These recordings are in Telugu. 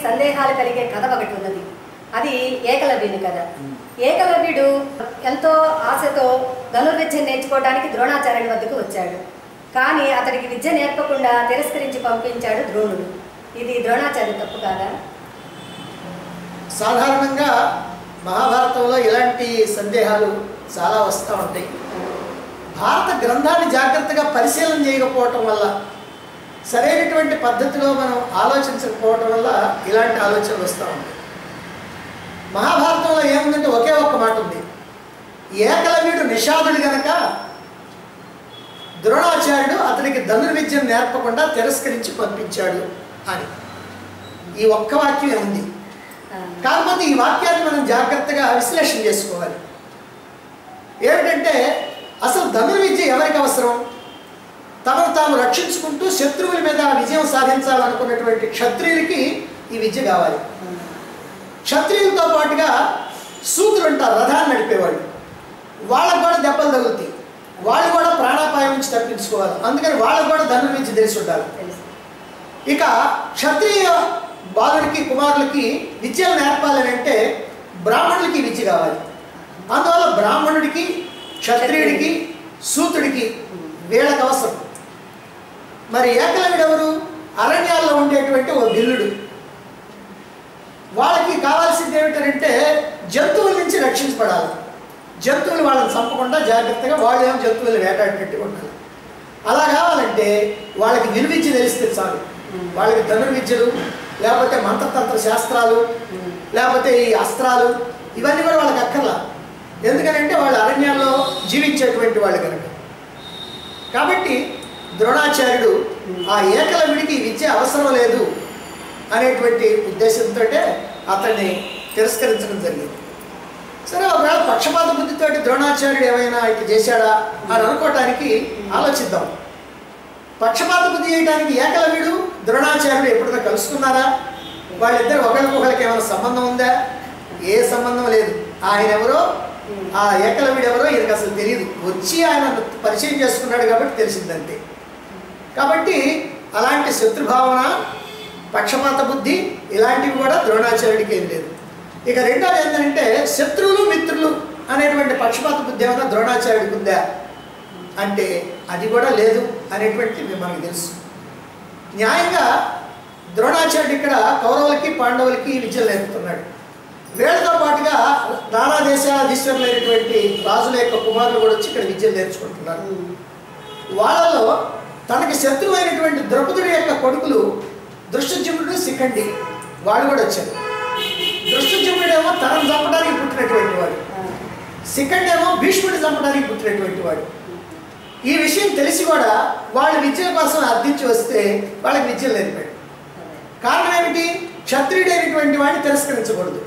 సందేహాలు కలిగే కథ ఒకటి ఉన్నది అది ఏకలవ్యుని కథ ఏకలవ్యుడు ఎంతో ఆశతో ధనుర్విద్య నేర్చుకోవడానికి ద్రోణాచార్యుని వద్దకు వచ్చాడు కానీ అతడికి విద్య నేర్పకుండా తిరస్కరించి పంపించాడు ద్రోణుడు ఇది ద్రోణాచార్య తప్పు కాదా సాధారణంగా మహాభారతంలో ఇలాంటి సందేహాలు చాలా వస్తూ ఉంటాయి భారత గ్రంథాన్ని జాగ్రత్తగా పరిశీలన చేయకపోవటం వల్ల సరైనటువంటి పద్ధతిలో మనం ఆలోచించకపోవటం వల్ల ఇలాంటి ఆలోచనలు వస్తూ ఉంటాయి మహాభారతంలో ఏముందంటే ఒకే ఒక్క మాట ఉంది ఏకలవ్యుడు నిషాదుడు గనక ద్రోణాచార్యుడు అతనికి ధనుర్విద్యను నేర్పకుండా తిరస్కరించి పంపించాడు అని ఈ ఒక్క వాక్యమే ఉంది ఆ, కాకపోతే ఈ వాక్యాన్ని మనం జాగ్రత్తగా విశ్లేషణ చేసుకోవాలి ఏమిటంటే అసలు ధనుర్విద్య ఎవరికి అవసరం తమను తాము రక్షించుకుంటూ శత్రువుల మీద విజయం సాధించాలనుకున్నటువంటి క్షత్రియులకి ఈ విద్య కావాలి క్షత్రియులతో పాటుగా సూతులు ఉంటారు రథాన్ని నడిపేవాళ్ళు వాళ్ళకు కూడా దెబ్బలు తగులుతాయి వాళ్ళు కూడా ప్రాణాపాయం నుంచి తప్పించుకోవాలి అందుకని వాళ్ళకు కూడా ధనుర్విద్య తెలిసి ఉండాలి తెలుసు ఇక క్షత్రియ బాలుడికి కుమారులకి విద్యలు నేర్పాలని అంటే బ్రాహ్మణుడికి విద్య కావాలి అందువల్ల బ్రాహ్మణుడికి క్షత్రియుడికి సూతుడికి వీళ్ళకి అవసరం మరి ఏకలవిడు ఎవరు అరణ్యాల్లో ఉండేటువంటి ఓ బిల్లుడు వాళ్ళకి కావాల్సింది ఏమిటంటే జంతువుల నుంచి రక్షించబడాలి జంతువులు వాళ్ళని చంపకుండా జాగ్రత్తగా వాళ్ళు ఏమో జంతువులు వేటాడినట్టు ఉండాలి అలా కావాలంటే వాళ్ళకి విలువిద్య తెలిస్తే చాలు వాళ్ళకి ధనుర్విద్యలు లేకపోతే మంత్రతంత్ర శాస్త్రాలు లేకపోతే ఈ అస్త్రాలు ఇవన్నీ కూడా వాళ్ళకి అక్కర్లా ఎందుకనంటే వాళ్ళు అరణ్యాల్లో జీవించేటువంటి వాళ్ళు కనుక కాబట్టి ద్రోణాచార్యుడు ఆ ఏకలవిడికి ఈ విద్య అవసరం లేదు అనేటువంటి ఉద్దేశంతో అతన్ని తిరస్కరించడం జరిగింది సరే ఒకవేళ పక్షపాత బుద్ధితోటి ద్రోణాచార్యుడు ఏమైనా ఇట్లా చేశాడా అని అనుకోవటానికి ఆలోచిద్దాం పక్షపాత బుద్ధి చేయడానికి ఏకలవ్యుడు ద్రోణాచార్యుడు ఎప్పుడైనా కలుసుకున్నారా వాళ్ళిద్దరు ఒకరికొకరికి ఏమైనా సంబంధం ఉందా ఏ సంబంధం లేదు ఆయన ఎవరో ఆ ఏకలవ్యుడు ఎవరో ఈయనకి అసలు తెలియదు వచ్చి ఆయన పరిచయం చేసుకున్నాడు కాబట్టి తెలిసిందంతే కాబట్టి అలాంటి శత్రుభావన పక్షపాత బుద్ధి ఇలాంటివి కూడా ద్రోణాచార్యుడికి ఏం లేదు ఇక రెండోది ఏంటంటే శత్రువులు మిత్రులు అనేటువంటి పక్షపాత బుద్ధి ఏమైనా ద్రోణాచార్యుడికి ఉందా అంటే అది కూడా లేదు అనేటువంటిది మనకు తెలుసు న్యాయంగా ద్రోణాచార్యుడు ఇక్కడ కౌరవులకి పాండవులకి విద్యలు నేర్పుతున్నాడు వీళ్ళతో పాటుగా నానా దేశాధీశ్వరులైనటువంటి రాజుల యొక్క కుమారులు కూడా వచ్చి ఇక్కడ విద్యలు నేర్చుకుంటున్నారు వాళ్ళలో తనకి శత్రువైనటువంటి ద్రౌపదుడి యొక్క కొడుకులు దృష్టజుమ్నుడు శిఖండి వాళ్ళు కూడా వచ్చారు దృష్టజుమ్నుడేమో తనను చంపడానికి పుట్టినటువంటి వాడు శిఖండి ఏమో భీష్ముడిని చంపడానికి పుట్టినటువంటి వాడు ఈ విషయం తెలిసి కూడా వాళ్ళు విద్యల కోసం అర్థించి వస్తే వాళ్ళకి విద్యలు నేర్పాడు కారణం ఏమిటి క్షత్రియుడైనటువంటి వాడిని తిరస్కరించకూడదు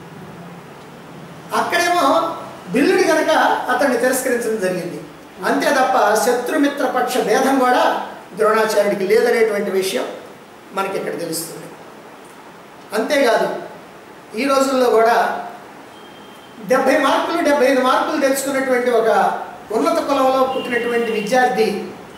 అక్కడేమో బిల్లుడి కనుక అతన్ని తిరస్కరించడం జరిగింది అంతే తప్ప శత్రుమిత్ర పక్ష భేదం కూడా ద్రోణాచార్యుడికి లేదనేటువంటి విషయం మనకి ఇక్కడ తెలుస్తుంది అంతేకాదు ఈ రోజుల్లో కూడా డెబ్భై మార్కులు డెబ్బై ఐదు మార్కులు తెచ్చుకున్నటువంటి ఒక ఉన్నత కులంలో పుట్టినటువంటి విద్యార్థి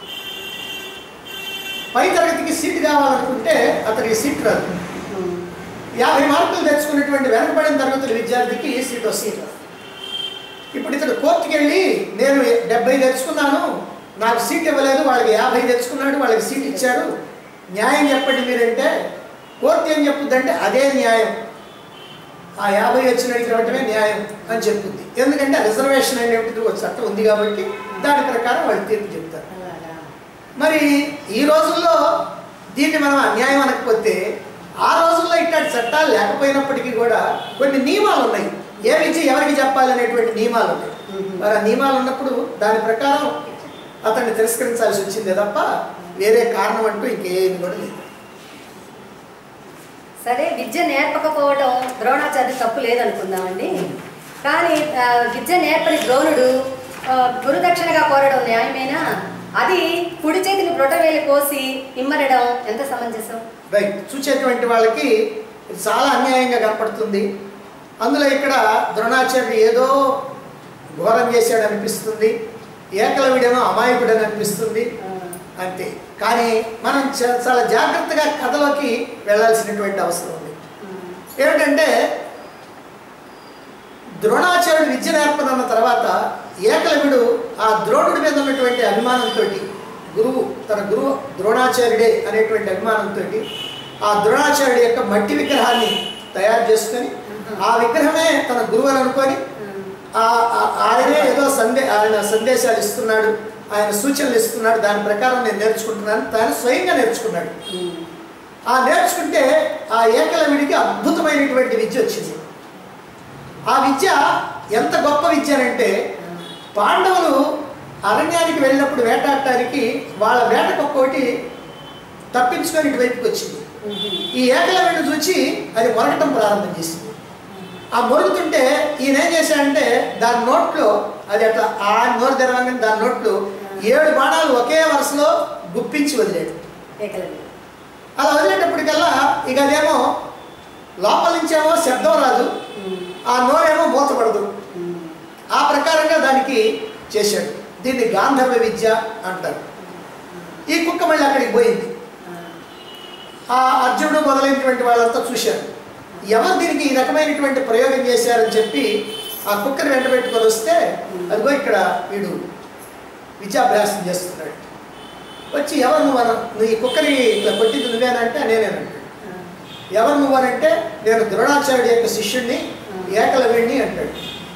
పై తరగతికి సీట్ కావాలనుకుంటే అతనికి సీట్ రాదు యాభై మార్కులు తెచ్చుకున్నటువంటి వెనకబడిన తరగతుల విద్యార్థికి సీట్ వస్తుంది ఇప్పుడు ఇతడు కోర్టుకి వెళ్ళి నేను డెబ్బై తెచ్చుకున్నాను నాకు సీట్ ఇవ్వలేదు వాళ్ళకి యాభై తెచ్చుకున్నాడు వాళ్ళకి సీట్ ఇచ్చాడు న్యాయం చెప్పండి మీరంటే కోర్టు ఏం చెప్పుద్దంటే అదే న్యాయం ఆ యాభై వచ్చినడికి రావటమే న్యాయం అని చెప్పుద్ది ఎందుకంటే రిజర్వేషన్ అనేటువంటి ఒక చట్టం ఉంది కాబట్టి దాని ప్రకారం వాళ్ళు తీర్పు చెప్తారు అలాగా మరి ఈ రోజుల్లో దీన్ని మనం అన్యాయం అనకపోతే ఆ రోజుల్లో ఇట్లాంటి చట్టాలు లేకపోయినప్పటికీ కూడా కొన్ని నియమాలు ఉన్నాయి ఏ విద్య ఎవరికి చెప్పాలి అనేటువంటి నియమాలు ఉన్నాయి మరి ఆ నియమాలు ఉన్నప్పుడు దాని ప్రకారం అతన్ని తిరస్కరించాల్సి వచ్చిందే తప్ప వేరే కారణం అంటూ ఇంకేమి కూడా లేదు సరే విద్య నేర్పకపోవడం ద్రోణాచార్య తప్పు లేదనుకుందామండి కానీ ఆ, విద్య నేర్పని ద్రోణుడు ఆ, గురుదక్షిణగా కోరడం న్యాయమేనా అది కుడి చేతిని బ్రొటవేలి కోసి ఇమ్మరడం ఎంత సమంజసం రైట్ చూసేటువంటి వాళ్ళకి ఇది చాలా అన్యాయంగా కనపడుతుంది అందులో ఇక్కడ ద్రోణాచార్యుడు ఏదో ఘోరం చేశాడు అనిపిస్తుంది ఏకలవిడేమో అమాయకుడని అనిపిస్తుంది అంతే కానీ మనం చ- చాలా జాగ్రత్తగా కథలోకి వెళ్ళాల్సినటువంటి అవసరం ఉంది ఏమిటంటే ద్రోణాచార్యుడు విద్య నేర్పనన్న తర్వాత ఏకలవ్యుడు ఆ ద్రోణుడి మీద ఉన్నటువంటి అభిమానంతో గురువు తన గురువు ద్రోణాచార్యుడే అనేటువంటి అభిమానంతో ఆ ద్రోణాచార్యుడి యొక్క మట్టి విగ్రహాన్ని తయారు చేసుకొని ఆ విగ్రహమే తన గురువు అని అనుకొని ఆ- ఆ- ఆయనే ఏదో సందే ఆయన సందేశాలు ఇస్తున్నాడు ఆయన సూచనలు ఇస్తున్నాడు దాని ప్రకారం నేను నేర్చుకుంటున్నాను తాను స్వయంగా నేర్చుకున్నాడు ఆ నేర్చుకుంటే ఆ ఏకలవిడికి అద్భుతమైనటువంటి విద్య వచ్చింది ఆ విద్య ఎంత గొప్ప విద్య అంటే పాండవులు అరణ్యానికి వెళ్ళినప్పుడు వేటాడటానికి వాళ్ళ వేటకు ఒక్కోటి తప్పించుకొని ఇటువైపుకి వచ్చింది ఈ ఏకలవిడిని చూచి అది మొరగటం ప్రారంభం చేసింది ఆ మొరుగుతుంటే ఈయన ఏం చేశాడంటే దాని నోట్లో అది అట్లా ఆ నోరు తెరవంగానే దాని నోట్లో ఏడు బాణాలు ఒకే వరుసలో గుప్పించి వదిలాడు ఏకలవ్యుడు అలా వదిలేటప్పటికల్లా ఇక అదేమో లోపల నుంచేమో శబ్దం రాదు ఆ నోరేమో మూతపడదు ఆ ప్రకారంగా దానికి చేశాడు దీన్ని గాంధర్వ విద్య అంటారు ఈ కుక్క మళ్ళీ అక్కడికి పోయింది ఆ అర్జునుడు మొదలైనటువంటి వాళ్ళంతా చూశారు ఎవరు దీనికి ఈ రకమైనటువంటి ప్రయోగం చేశారని చెప్పి ఆ కుక్కని వెంట పెట్టుకొని వస్తే అదిగో ఇక్కడ వీడు విద్యాభ్యాసం చేస్తున్నాడు వచ్చి ఎవరు నువ్వు అన నువ్వు ఈ కుక్కని ఇట్లా కొట్టింది నువ్వేనంటే నేనేనంటాడు ఎవరు నువ్వు అనంటే నేను ద్రోణాచార్యుడి యొక్క శిష్యుడిని ఏకలవ్యుడిని అంటాడు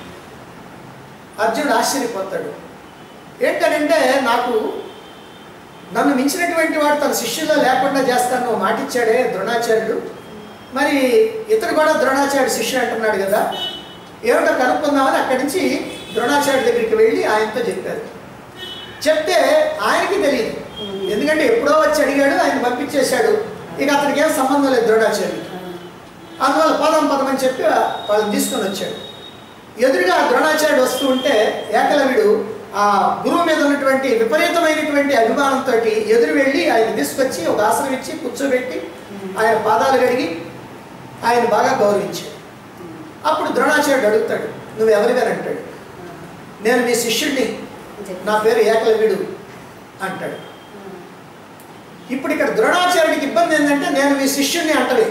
అర్జునుడు ఆశ్చర్యపోతాడు ఏంటనంటే నాకు నన్ను మించినటువంటి వాడు తన శిష్యుల్లో లేకుండా చేస్తాను నువ్వు మాటిచ్చాడే ద్రోణాచార్యుడు మరి ఇతడు కూడా ద్రోణాచార్యుడు శిష్యుడు అంటున్నాడు కదా ఏమిటో కనుక్కుందామని అక్కడి నుంచి ద్రోణాచార్యుడి దగ్గరికి వెళ్ళి ఆయనతో చెప్పారు చెప్తే ఆయనకి తెలియదు ఎందుకంటే ఎప్పుడో వచ్చి అడిగాడు ఆయన పంపించేశాడు ఇక అతనికి ఏం సంబంధం లేదు ద్రోణాచార్యుడికి అందువల్ల పదం పదం అని చెప్పి వాళ్ళని తీసుకొని వచ్చాడు ఎదురుగా ద్రోణాచార్యుడు వస్తూ ఉంటే ఏకలవ్యుడు ఆ గురువు మీద ఉన్నటువంటి విపరీతమైనటువంటి అభిమానంతో ఎదురు వెళ్ళి ఆయన తీసుకొచ్చి ఒక ఆసనం ఇచ్చి కూర్చోబెట్టి ఆయన పాదాలు కడిగి ఆయన బాగా గౌరవించాడు అప్పుడు ద్రోణాచార్యుడు అడుగుతాడు నువ్వు ఎవరివని అంటాడు నేను నీ శిష్యుడిని నా పేరు ఏకలవ్యుడు అంటాడు ఇప్పుడు ఇక్కడ ద్రోణాచార్యుడికి ఇబ్బంది ఏంటంటే నేను మీ శిష్యుడిని అంటవే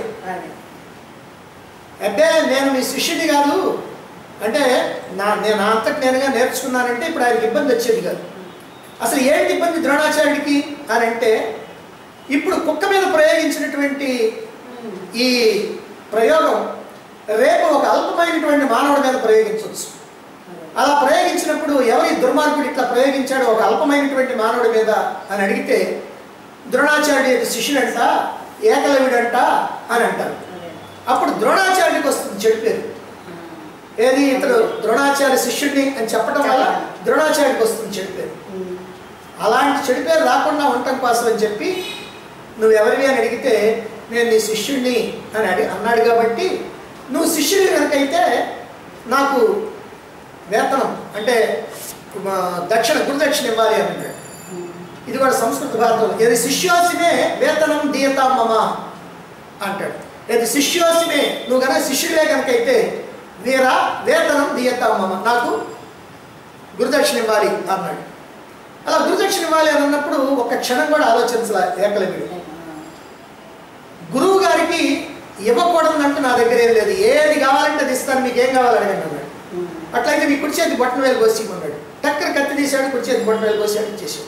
అబ్బే నేను మీ శిష్యుడి కాదు అంటే నా నేను నా అంతటి నేనుగా నేర్చుకున్నానంటే ఇప్పుడు ఆయనకి ఇబ్బంది వచ్చేది కాదు అసలు ఏంటి ఇబ్బంది ద్రోణాచార్యుడికి అని అంటే ఇప్పుడు కుక్క మీద ప్రయోగించినటువంటి ఈ ప్రయోగం రేపు ఒక అల్పమైనటువంటి మానవుడి మీద ప్రయోగించవచ్చు అలా ప్రయోగించినప్పుడు ఎవరి దుర్మార్గుడు ఇట్లా ప్రయోగించాడో ఒక అల్పమైనటువంటి మానవుడి మీద అని అడిగితే ద్రోణాచార్యుడి యొక్క శిష్యుడంట ఏకలవ్యుడంట అని అంటారు అప్పుడు ద్రోణాచార్యుడికి వస్తుంది చెడు పేరు ఏది ఇతడు ద్రోణాచార్య శిష్యుడిని అని చెప్పడం వల్ల ద్రోణాచార్యుడికి వస్తుంది చెడు పేరు అలాంటి చెడు పేరు రాకుండా ఉండటం కోసం అని చెప్పి నువ్వు ఎవరివి అని అడిగితే నేను నీ శిష్యుడిని అని అడి అన్నాడు కాబట్టి నువ్వు శిష్యుడి కనుకైతే నాకు వేతనం అంటే మా దక్షిణ గురుదక్షిణ ఇవ్వాలి అని అన్నాడు ఇది కూడా సంస్కృత భారతంలో ఏది శిష్యోసిమే వేతనం దీయతా మమ అంటాడు ఏది శిష్యోసిమే నువ్వు కనుక శిష్యుడే కనుకైతే వీరా వేతనం దీయతా మమ నాకు గురుదక్షిణ ఇవ్వాలి అన్నాడు అలా గురుదక్షిణ ఇవ్వాలి అని అన్నప్పుడు ఒక క్షణం కూడా ఆలోచించాల ఏకలవ్యుడు గురువు గారికి ఇవ్వకూడదంటే నా దగ్గర ఏం లేదు ఏది కావాలంటే అది ఇస్తాను మీకు ఏం కావాలి అడగండి అన్నాడు అట్లయితే నీ కుడి చేతి బొట్టన వేలు కోసి ఇవ్వన్నాడు టక్కన కత్తి తీశాడు కుడి చేతి బొట్టన వేలు కోసాడు ఇచ్చేసాడు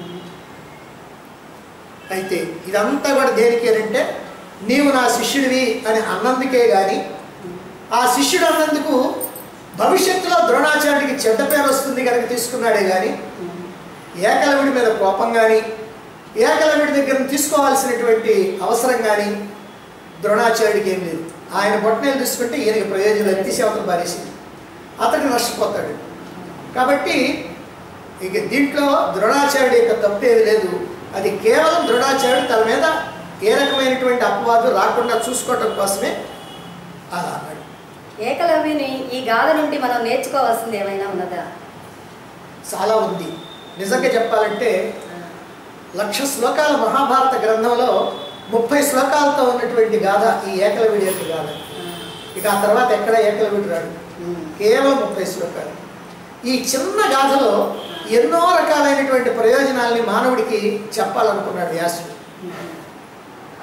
అయితే ఇదంతా కూడా దేనికి అంటే నీవు నా శిష్యుడివి అని అన్నందుకే కానీ ఆ శిష్యుడు అన్నందుకు భవిష్యత్తులో ద్రోణాచార్యుడికి చెడ్డ పేరు వస్తుంది కనుక తీసుకున్నాడే కానీ ఏకలవిడి మీద కోపం కానీ ఏకలవిడి దగ్గర నుంచి తీసుకోవాల్సినటువంటి అవసరం కానీ ద్రోణాచార్యుడికి ఏం లేదు ఆయన బొట్టనేలు తీసుకుంటే ఈయనకి ప్రయోజనం తీసి అవతల పారేసింది అతడు నష్టపోతాడు కాబట్టి ఇక దీంట్లో ద్రోణాచార్యుడి యొక్క తప్పేది లేదు అది కేవలం ద్రోణాచార్యుడు తన మీద ఏ రకమైనటువంటి అపవాదు రాకుండా చూసుకోవటం కోసమే అలా అన్నాడు ఏకలవ్యుని ఈ గాథ నుండి మనం నేర్చుకోవాల్సింది ఏమైనా ఉన్నదా చాలా ఉంది నిజంగా చెప్పాలంటే లక్ష శ్లోకాల మహాభారత గ్రంథంలో ముప్పై శ్లోకాలతో ఉన్నటువంటి గాథ ఈ ఏకలవిడి యొక్క గాథ ఇక ఆ తర్వాత ఎక్కడ ఏకలవిడి రాడు కేవలం ముప్పై శ్లోకాలు ఈ చిన్న గాథలో ఎన్నో రకాలైనటువంటి ప్రయోజనాల్ని మానవుడికి చెప్పాలనుకున్నాడు వ్యాసుడు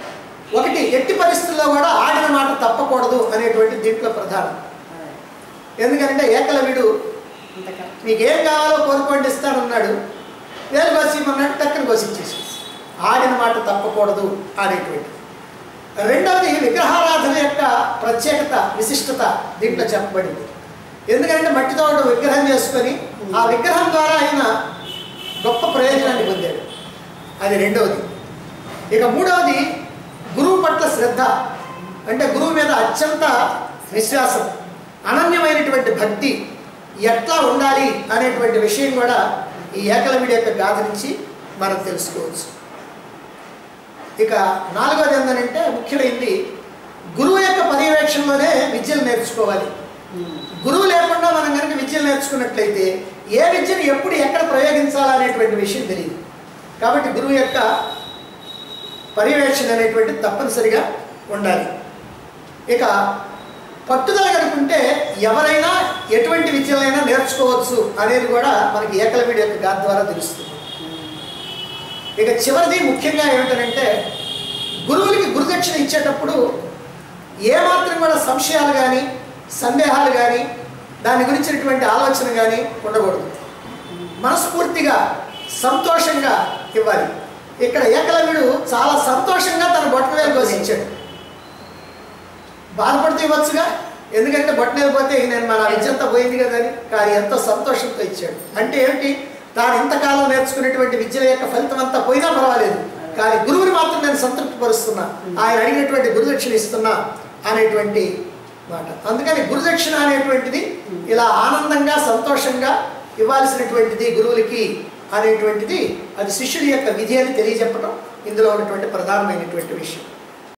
ఒకటి ఎట్టి పరిస్థితుల్లో కూడా ఆడిన మాట తప్పకూడదు అనేటువంటి దీంట్లో ప్రధానం ఎందుకంటే ఏకలవ్యుడు అంత కరెక్ట్ మీకు ఏం కావాలో కోరుకోండి ఇస్తానన్నాడు వేలు కోసిమన్నాడు టక్కన కోసిచ్చేసి ఆడిన మాట తప్పకూడదు అనేటువంటి రెండవది విగ్రహారాధన యొక్క ప్రత్యేకత విశిష్టత దీంట్లో చెప్పబడింది ఎందుకంటే మట్టితో ఒక విగ్రహం చేసుకొని ఆ విగ్రహం ద్వారా ఆయన గొప్ప ప్రయోజనాన్ని పొందాడు అది రెండవది ఇక మూడవది గురువు పట్ల శ్రద్ధ అంటే గురువు మీద అత్యంత విశ్వాసం అనన్యమైనటువంటి భక్తి ఎట్లా ఉండాలి అనేటువంటి విషయం కూడా ఈ ఏకలవిడి యొక్క గాథ నుంచి మనం తెలుసుకోవచ్చు ఇక నాలుగోది ఏంటంటే ముఖ్యమైనది గురువు యొక్క పర్యవేక్షణలోనే విద్యలు నేర్చుకోవాలి గురువు లేకుండా మనం కనుక విద్యలు నేర్చుకున్నట్లయితే ఏ విద్యను ఎప్పుడు ఎక్కడ ప్రయోగించాలనేటువంటి విషయం తెలియదు కాబట్టి గురువు యొక్క పర్యవేక్షణ అనేటువంటి తప్పనిసరిగా ఉండాలి ఇక పట్టుదల కనుకుంటే ఎవరైనా ఎటువంటి విద్యలైనా నేర్చుకోవచ్చు అనేది కూడా మనకి ఏకలవిడి యొక్క గాథ ద్వారా తెలుస్తుంది ఇక చివరిది ముఖ్యంగా ఏమిటంటే గురువులకి గురుదక్షిణ ఇచ్చేటప్పుడు ఏమాత్రం కూడా సంశయాలు కానీ సందేహాలు కానీ దాని గురించినటువంటి ఆలోచన కానీ ఉండకూడదు మనస్ఫూర్తిగా సంతోషంగా ఇవ్వాలి ఇక్కడ ఏకలవ్యుడు చాలా సంతోషంగా తన బొట్టవేలు కోసం ఇచ్చాడు బాధపడుతూ ఇవ్వచ్చుగా ఎందుకంటే బొట్టనేలు పోతే ఇక నేను మన విద్యంతా పోయింది కదా అని కానీ ఎంతో సంతోషంతో ఇచ్చాడు అంటే ఏమిటి తాను ఇంతకాలం నేర్చుకునేటువంటి విద్యల యొక్క ఫలితం అంతా పోయినా పర్వాలేదు కానీ గురువుని మాత్రం నేను సంతృప్తి పరుస్తున్నా ఆయన అడిగినటువంటి గురుదక్షిణ ఇస్తున్నా అనేటువంటి మాట అందుకని గురుదక్షిణ అనేటువంటిది ఇలా ఆనందంగా సంతోషంగా ఇవ్వాల్సినటువంటిది గురువులకి అనేటువంటిది అది శిష్యుడి యొక్క విధి అని తెలియజెప్పడం ఇందులో ఉన్నటువంటి ప్రధానమైనటువంటి విషయం